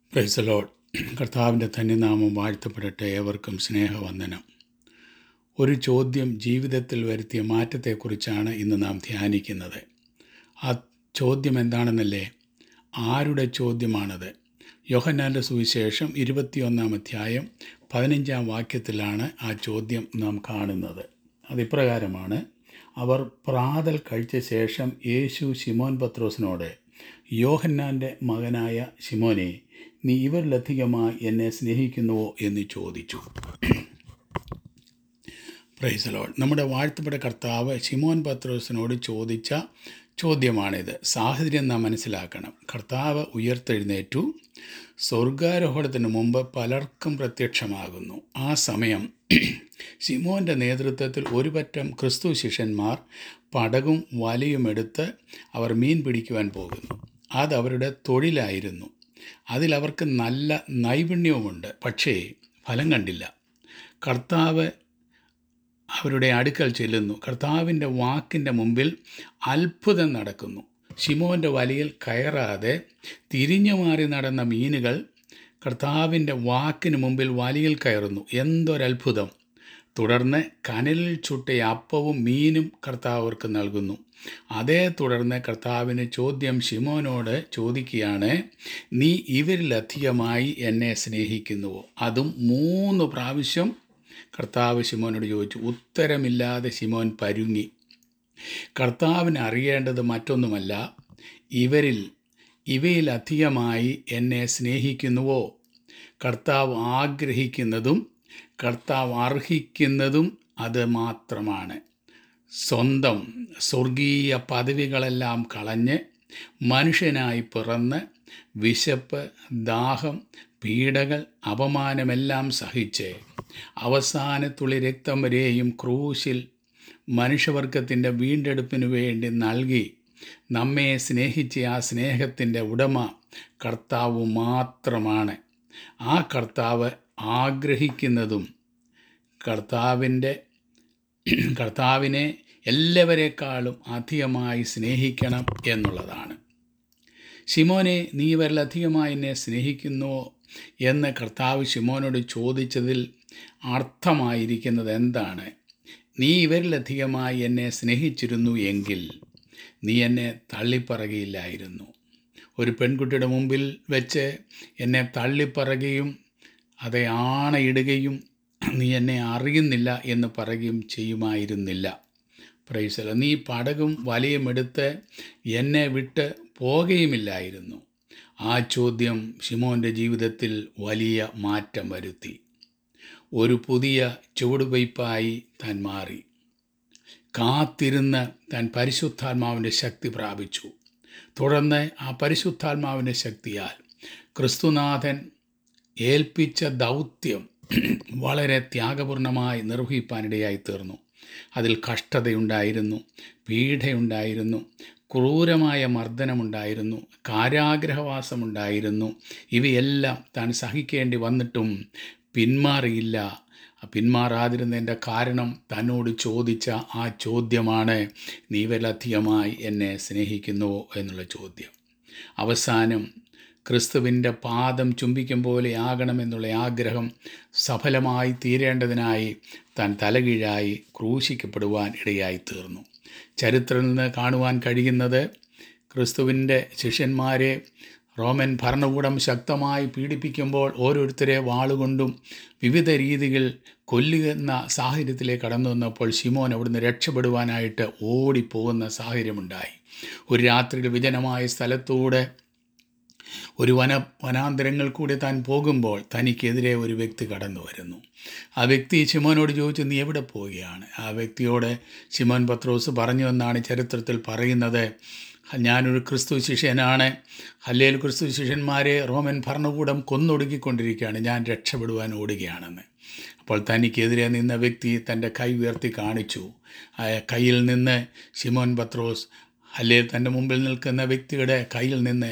പ്രൈസലോഡ് കർത്താവിൻ്റെ ധന്യനാമം വാഴ്ത്തപ്പെടട്ടെ ഏവർക്കും സ്നേഹവന്ദനം ഒരു ചോദ്യം ജീവിതത്തിൽ വരുത്തിയ മാറ്റത്തെക്കുറിച്ചാണ് ഇന്ന് നാം ധ്യാനിക്കുന്നത് ആ ചോദ്യം എന്താണെന്നല്ലേ ആരുടെ ചോദ്യമാണത് യോഹന്നാൻ്റെ സുവിശേഷം ഇരുപത്തിയൊന്നാം അധ്യായം പതിനഞ്ചാം വാക്യത്തിലാണ് ആ ചോദ്യം നാം കാണുന്നത് അതിപ്രകാരമാണ് അവർ പ്രാതൽ കഴിച്ച ശേഷം യേശു ശിമോൻ പത്രോസിനോട് യോഹന്നാൻ്റെ മകനായ ശിമോനെ നീ ഇവരിലധികമായി എന്നെ സ്നേഹിക്കുന്നുവോ എന്ന് ചോദിച്ചു പ്രൈസലോൾ നമ്മുടെ വാഴ്ത്തപ്പെട്ട കർത്താവ് ശിമോൻ പത്രോസിനോട് ചോദിച്ച ചോദ്യമാണിത് സാഹചര്യം നാം മനസ്സിലാക്കണം കർത്താവ് ഉയർത്തെഴുന്നേറ്റു സ്വർഗാരോഹണത്തിന് മുമ്പ് പലർക്കും പ്രത്യക്ഷമാകുന്നു ആ സമയം ശിമോൻ്റെ നേതൃത്വത്തിൽ ഒരു പറ്റം ക്രിസ്തു ശിഷ്യന്മാർ പടകും വലയുമെടുത്ത് അവർ മീൻ പിടിക്കുവാൻ പോകുന്നു അത് അവരുടെ തൊഴിലായിരുന്നു അതിൽ അവർക്ക് നല്ല നൈപുണ്യവുമുണ്ട് പക്ഷേ ഫലം കണ്ടില്ല കർത്താവ് അവരുടെ അടുക്കൽ ചെല്ലുന്നു കർത്താവിൻ്റെ വാക്കിൻ്റെ മുമ്പിൽ അത്ഭുതം നടക്കുന്നു ശിമോൻ്റെ വലയിൽ കയറാതെ തിരിഞ്ഞു മാറി നടന്ന മീനുകൾ കർത്താവിൻ്റെ വാക്കിന് മുമ്പിൽ വലയിൽ കയറുന്നു എന്തൊരത്ഭുതം തുടർന്ന് കനലിൽ ചുട്ട അപ്പവും മീനും കർത്താവ് അവർക്ക് നൽകുന്നു അതേ തുടർന്ന് കർത്താവിന് ചോദ്യം ശിമോനോട് ചോദിക്കുകയാണ് നീ ഇവരിലധികമായി എന്നെ സ്നേഹിക്കുന്നുവോ അതും മൂന്ന് പ്രാവശ്യം കർത്താവ് ശിമോനോട് ചോദിച്ചു ഉത്തരമില്ലാതെ ശിമോൻ പരുങ്ങി കർത്താവിന് അറിയേണ്ടത് മറ്റൊന്നുമല്ല ഇവരിൽ ഇവയിലധികമായി എന്നെ സ്നേഹിക്കുന്നുവോ കർത്താവ് ആഗ്രഹിക്കുന്നതും കർത്താവ് അർഹിക്കുന്നതും അത് മാത്രമാണ് സ്വന്തം സ്വർഗീയ പദവികളെല്ലാം കളഞ്ഞ് മനുഷ്യനായി പിറന്ന് വിശപ്പ് ദാഹം പീഡകൾ അപമാനമെല്ലാം സഹിച്ച് അവസാനത്തുള്ളി രക്തം വരെയും ക്രൂശിൽ മനുഷ്യവർഗത്തിൻ്റെ വീണ്ടെടുപ്പിനു വേണ്ടി നൽകി നമ്മെ സ്നേഹിച്ച ആ സ്നേഹത്തിൻ്റെ ഉടമ കർത്താവ് മാത്രമാണ് ആ കർത്താവ് ആഗ്രഹിക്കുന്നതും കർത്താവിൻ്റെ കർത്താവിനെ എല്ലാവരെക്കാളും അധികമായി സ്നേഹിക്കണം എന്നുള്ളതാണ് ശിമോനെ നീ ഇവരിലധികമായി എന്നെ സ്നേഹിക്കുന്നുവോ എന്ന് കർത്താവ് ശിമോനോട് ചോദിച്ചതിൽ അർത്ഥമായിരിക്കുന്നത് എന്താണ് നീ ഇവരിലധികമായി എന്നെ സ്നേഹിച്ചിരുന്നു എങ്കിൽ നീ എന്നെ തള്ളിപ്പറകയില്ലായിരുന്നു ഒരു പെൺകുട്ടിയുടെ മുമ്പിൽ വെച്ച് എന്നെ തള്ളിപ്പറയുകയും അതെ ആണയിടുകയും നീ എന്നെ അറിയുന്നില്ല എന്ന് പറയുകയും ചെയ്യുമായിരുന്നില്ല പ്രൈസല നീ പടകും വലയും എടുത്ത് എന്നെ വിട്ട് പോകുകയുമില്ലായിരുന്നു ആ ചോദ്യം ഷിമോൻ്റെ ജീവിതത്തിൽ വലിയ മാറ്റം വരുത്തി ഒരു പുതിയ ചുവടുവയ്പായി താൻ മാറി കാത്തിരുന്ന് താൻ പരിശുദ്ധാത്മാവിൻ്റെ ശക്തി പ്രാപിച്ചു തുടർന്ന് ആ പരിശുദ്ധാത്മാവിൻ്റെ ശക്തിയാൽ ക്രിസ്തുനാഥൻ ഏൽപ്പിച്ച ദൗത്യം വളരെ ത്യാഗപൂർണമായി നിർവഹിപ്പാനിടയായി തീർന്നു അതിൽ കഷ്ടതയുണ്ടായിരുന്നു പീഡയുണ്ടായിരുന്നു ക്രൂരമായ മർദ്ദനമുണ്ടായിരുന്നു കാരാഗ്രഹവാസമുണ്ടായിരുന്നു ഇവയെല്ലാം താൻ സഹിക്കേണ്ടി വന്നിട്ടും പിന്മാറിയില്ല പിന്മാറാതിരുന്നതിൻ്റെ കാരണം തന്നോട് ചോദിച്ച ആ ചോദ്യമാണ് നീ വലധികമായി എന്നെ സ്നേഹിക്കുന്നുവോ എന്നുള്ള ചോദ്യം അവസാനം ക്രിസ്തുവിൻ്റെ പാദം ചുംബിക്കും പോലെ ആകണമെന്നുള്ള ആഗ്രഹം സഫലമായി തീരേണ്ടതിനായി താൻ തലകീഴായി ക്രൂശിക്കപ്പെടുവാൻ ഇടയായി തീർന്നു ചരിത്രത്തിൽ നിന്ന് കാണുവാൻ കഴിയുന്നത് ക്രിസ്തുവിൻ്റെ ശിഷ്യന്മാരെ റോമൻ ഭരണകൂടം ശക്തമായി പീഡിപ്പിക്കുമ്പോൾ ഓരോരുത്തരെ വാളുകൊണ്ടും വിവിധ രീതികൾ കൊല്ലുന്ന സാഹചര്യത്തിലേക്ക് കടന്നു വന്നപ്പോൾ ശിമോൻ അവിടുന്ന് രക്ഷപ്പെടുവാനായിട്ട് ഓടിപ്പോകുന്ന സാഹചര്യമുണ്ടായി ഒരു രാത്രിയിൽ വിജനമായ സ്ഥലത്തൂടെ ഒരു വന വനാന്തരങ്ങൾ കൂടി താൻ പോകുമ്പോൾ തനിക്കെതിരെ ഒരു വ്യക്തി കടന്നു വരുന്നു ആ വ്യക്തി ശിമോനോട് ചോദിച്ചു നീ എവിടെ പോവുകയാണ് ആ വ്യക്തിയോട് ശിമോൻ പത്രോസ് പറഞ്ഞു എന്നാണ് ചരിത്രത്തിൽ പറയുന്നത് ഞാനൊരു ക്രിസ്തു ശിഷ്യനാണ് ഹല്ലേൽ ക്രിസ്തു ശിഷ്യന്മാരെ റോമൻ ഭരണകൂടം കൊന്നൊടുക്കിക്കൊണ്ടിരിക്കുകയാണ് ഞാൻ രക്ഷപ്പെടുവാൻ ഓടുകയാണെന്ന് അപ്പോൾ തനിക്കെതിരെ നിന്ന വ്യക്തി തൻ്റെ കൈ ഉയർത്തി കാണിച്ചു ആ കയ്യിൽ നിന്ന് ശിമോൻ പത്രോസ് അല്ലേ തൻ്റെ മുമ്പിൽ നിൽക്കുന്ന വ്യക്തിയുടെ കയ്യിൽ നിന്ന്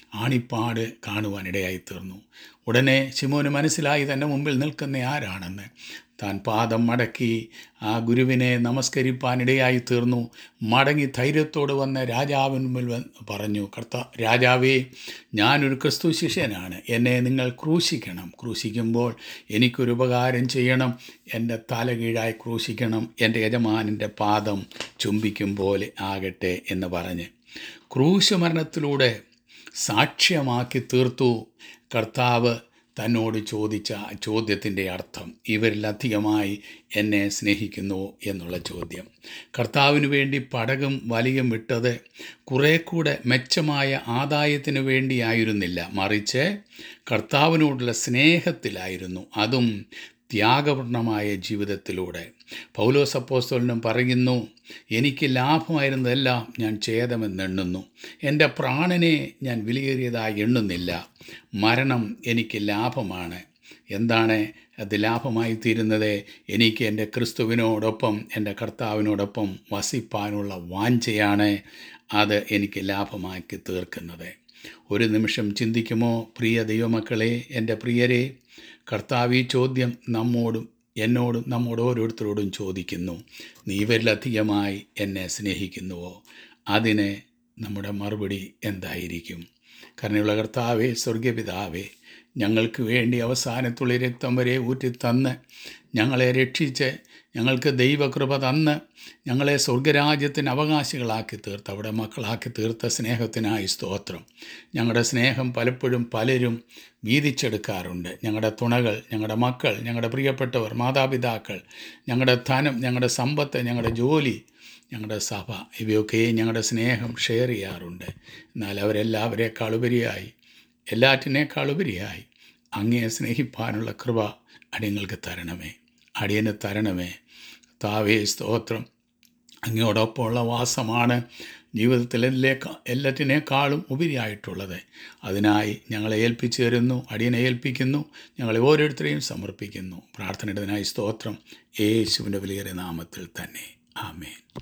ആണിപ്പാട് കാണുവാനിടയായി തീർന്നു ഉടനെ ശിമോന് മനസ്സിലായി തൻ്റെ മുമ്പിൽ നിൽക്കുന്ന ആരാണെന്ന് താൻ പാദം മടക്കി ആ ഗുരുവിനെ നമസ്കരിപ്പാനിടയായി തീർന്നു മടങ്ങി ധൈര്യത്തോട് വന്ന് രാജാവിന് മുമ്പിൽ വന്ന് പറഞ്ഞു കർത്ത രാജാവേ ഞാനൊരു ക്രിസ്തു ശിഷ്യനാണ് എന്നെ നിങ്ങൾ ക്രൂശിക്കണം ക്രൂശിക്കുമ്പോൾ എനിക്കൊരു ഉപകാരം ചെയ്യണം എൻ്റെ തല കീഴായി ക്രൂശിക്കണം എൻ്റെ യജമാനൻ്റെ പാദം ചുംബിക്കും പോലെ ആകട്ടെ എന്ന് പറഞ്ഞ് ക്രൂശ് മരണത്തിലൂടെ സാക്ഷ്യമാക്കി തീർത്തു കർത്താവ് തന്നോട് ചോദിച്ച ആ ചോദ്യത്തിൻ്റെ അർത്ഥം ഇവരിലധികമായി എന്നെ സ്നേഹിക്കുന്നു എന്നുള്ള ചോദ്യം കർത്താവിന് വേണ്ടി പടകും വലിയും വിട്ടത് കുറേ കൂടെ മെച്ചമായ ആദായത്തിന് വേണ്ടിയായിരുന്നില്ല മറിച്ച് കർത്താവിനോടുള്ള സ്നേഹത്തിലായിരുന്നു അതും ത്യാഗപൂർണമായ ജീവിതത്തിലൂടെ പൗലോസ് അപ്പോസ്തലനും പറയുന്നു എനിക്ക് ലാഭമായിരുന്നതെല്ലാം ഞാൻ ഛേദമെന്നെണ്ണുന്നു എൻ്റെ പ്രാണനെ ഞാൻ വിലയേറിയതായി എണ്ണുന്നില്ല മരണം എനിക്ക് ലാഭമാണ് എന്താണ് അത് ലാഭമായി തീരുന്നത് എനിക്ക് എൻ്റെ ക്രിസ്തുവിനോടൊപ്പം എൻ്റെ കർത്താവിനോടൊപ്പം വസിപ്പാനുള്ള വാഞ്ചയാണ് അത് എനിക്ക് ലാഭമാക്കി തീർക്കുന്നത് ഒരു നിമിഷം ചിന്തിക്കുമോ പ്രിയ ദൈവമക്കളെ എൻ്റെ പ്രിയരെ കർത്താവ് ഈ ചോദ്യം നമ്മോടും എന്നോടും നമ്മോട് ഓരോരുത്തരോടും ചോദിക്കുന്നു നീ ഇവരിലധികമായി എന്നെ സ്നേഹിക്കുന്നുവോ അതിന് നമ്മുടെ മറുപടി എന്തായിരിക്കും കരുണയുള്ള കർത്താവേ സ്വർഗപിതാവേ ഞങ്ങൾക്ക് വേണ്ടി അവസാനത്തുള്ള രക്തം വരെ ഊറ്റി തന്ന് ഞങ്ങളെ രക്ഷിച്ച് ഞങ്ങൾക്ക് ദൈവകൃപ തന്ന് ഞങ്ങളെ സ്വർഗരാജ്യത്തിന് അവകാശികളാക്കി തീർത്ത് അവിടെ മക്കളാക്കി തീർത്ത സ്നേഹത്തിനായി സ്തോത്രം ഞങ്ങളുടെ സ്നേഹം പലപ്പോഴും പലരും വീതിച്ചെടുക്കാറുണ്ട് ഞങ്ങളുടെ തുണകൾ ഞങ്ങളുടെ മക്കൾ ഞങ്ങളുടെ പ്രിയപ്പെട്ടവർ മാതാപിതാക്കൾ ഞങ്ങളുടെ ധനം ഞങ്ങളുടെ സമ്പത്ത് ഞങ്ങളുടെ ജോലി ഞങ്ങളുടെ സഭ ഇവയൊക്കെ ഞങ്ങളുടെ സ്നേഹം ഷെയർ ചെയ്യാറുണ്ട് എന്നാൽ അവരെല്ലാവരേക്കാൾ ഉപരിയായി എല്ലാറ്റിനേക്കാൾ ഉപരിയായി അങ്ങയെ സ്നേഹിപ്പാനുള്ള കൃപ അടിയങ്ങൾക്ക് തരണമേ അടിയന് തരണമേ താവേ സ്തോത്രം അങ്ങയോടൊപ്പമുള്ള വാസമാണ് ജീവിതത്തിൽ എല്ലാ എല്ലാറ്റിനേക്കാളും ഉപരിയായിട്ടുള്ളത് അതിനായി ഞങ്ങളെ ഏൽപ്പിച്ചു തരുന്നു അടിയനെ ഏൽപ്പിക്കുന്നു ഞങ്ങളെ ഓരോരുത്തരെയും സമർപ്പിക്കുന്നു പ്രാർത്ഥനയുടേതിനായി സ്തോത്രം യേശുവിൻ്റെ വലിയ നാമത്തിൽ തന്നെ ആമേൻ